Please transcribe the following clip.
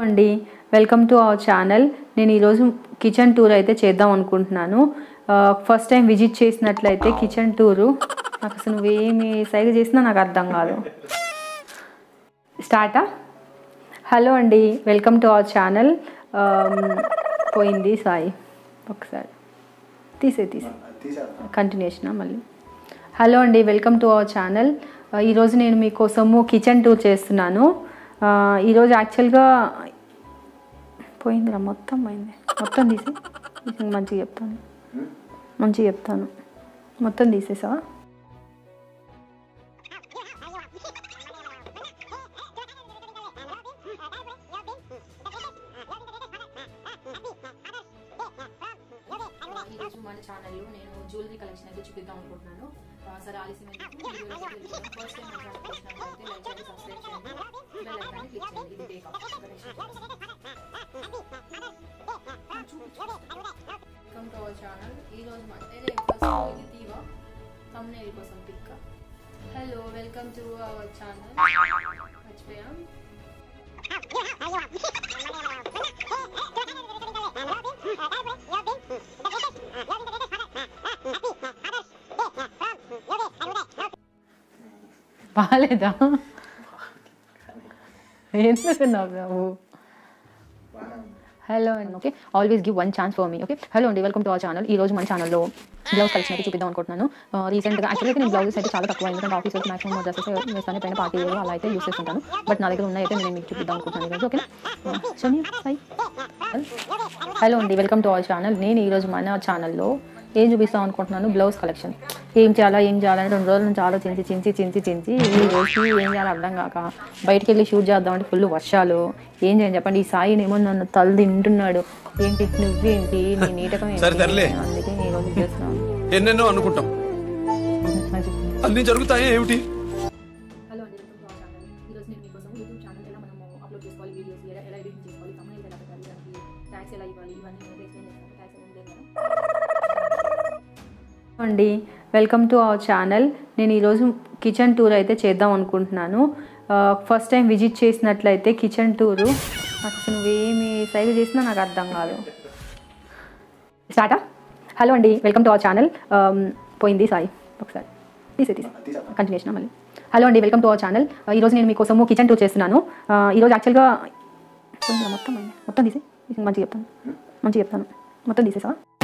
అండి welcome to our channel నేను ఈరోజు కిచెన్ టూర్ అయితే చేద్దాం అనుకుంటున్నాను ఫస్ట్ టైం విజిట్ చేసినట్లయితే కిచెన్ టూరు నాకు అసలు నువ్వేమి సైగ చేసినా నాకు అర్థం కాదు స్టార్టా హలో అండి వెల్కమ్ టు అవర్ ఛానల్ పోయింది సాయి ఒకసారి తీసే తీసే కంటిన్యూషన్ మళ్ళీ హలో అండి వెల్కమ్ టు అవర్ ఛానల్ ఈరోజు నేను మీకోసము కిచెన్ టూర్ చేస్తున్నాను ఆ, ఈరోజు యాక్చువల్గా పోయిందిరా మొత్తం పోయింది మొత్తం తీసి తీసి మంచిగా చెప్తాను మంచిగా చెప్తాను మొత్తం తీసేసావా ఈరోజు మన ఛానల్లో నేను జ్యువెలరీ కలెక్షన్ అయితే చూపిద్దాం అనుకుంటున్నాను ఆ, సరే ఆలస్యం ఫస్ట్ టైం మన ఛానల్ వచ్చినట్లయితే లైక్ చేయండి సబ్స్క్రైబ్ చేయండి బెల్ ఐకాన్ని క్లిక్ చేయండి ఇది take off welcome to our channel ఈ రోజు మన ఫస్ట్ ఇది తీవా తమ్నేల్ కోసం pic hello welcome to our channel మర్చిపోయాం బాగాలేదా ఎందుకు నవ్వావు hello and okay always give one chance for me okay hello అండి వెల్కమ్ టు అవర్ ఛానల్ ఈ రోజు మన ఛానల్లో బ్లౌజ్ కలెక్షన్ అయితే చూపిద్దాం అనుకుంటున్నాను రీసెంట్గా యాక్చువల్లీ అయితే నేను బ్లౌజెస్ అయితే చాలా తక్కువ ఎందుకంటే ఆఫీస్ వరకు మాక్సిమం డ్రెస్సెస్ వేస్తాను పైన పార్టీ వేరు అలా అయితే యూస్ చేస్తుంటాను బట్ నా దగ్గర ఉన్నాయి అయితే నేను మీకు చూపిద్దాం అనుకుంటున్నాను ఈరోజు ఓకే షమీ సాయి హలో అండి వెల్కమ్ టు అవర్ ఛానల్ నేను ఈరోజు మన ఛానల్లో ఏం చూపిస్తాం అనుకుంటున్నాను బ్లౌజ్ కలెక్షన్ ఏం చేయాలా ఏం చేయాలని రెండు రోజుల నుంచి ఆలోచించి చించి చించి చించి ఈ రోజు ఏం చేయాలో అర్థం కాక బయటికి వెళ్ళి షూట్ చేద్దామంటే ఫుల్ వర్షాలు ఏం చేయండి చెప్పండి ఈ సాయినేమో నన్ను తల తింటున్నాడు ఏంటి నువ్వేంటి నీ నీటకం ఏంటి? సరే, తరలే. అందుకే నేను ఈ రోజు చేస్తున్నాను ఎన్నెన్నో అనుకుంటాం అన్ని జరుగుతాయి ఏమిటి హలో అండి వెల్కమ్ టు అవర్ ఛానల్ ఈరోజు నేను మీకోసం యూట్యూబ్ ఛానల్ ఎలా మనము అప్లోడ్ చేసుకోవాలి వీడియోస్ ఎలా ఎలా ఎడిట్ చేసుకోవాలి తమిళ ఎలా పెట్టాలి దానికి ట్యాక్స్ ఎలా ఇవ్వాలి ఇవన్నీ నేను ఎక్స్ప్లెయిన్ చేస్తాను ట్యాక్స్ ఏమి లేదు కదా అండి వెల్కమ్ టు అవర్ ఛానల్ నేను ఈరోజు కిచెన్ టూర్ అయితే చేద్దాం అనుకుంటున్నాను ఫస్ట్ టైం విజిట్ చేసినట్లయితే కిచెన్ టూరు నాకు అసలు నువ్వేమి సైగ చేసినా నాకు అర్థం కాదు స్టార్టా హలో అండి వెల్కమ్ టు అవర్ ఛానల్ పోయింది సాయి ఒకసారి తీసే తీసే కంటిన్యూషన్ మళ్ళీ హలో అండి వెల్కమ్ టు అవర్ ఛానల్ ఈరోజు నేను మీకోసము కిచెన్ టూర్ చేస్తున్నాను ఆ, ఈరోజు యాక్చువల్గా పోయిందిరా మొత్తం పోయింది మొత్తం తీసే తీసి మంచిగా చెప్తాను మంచిగా చెప్తాను మొత్తం తీసేసా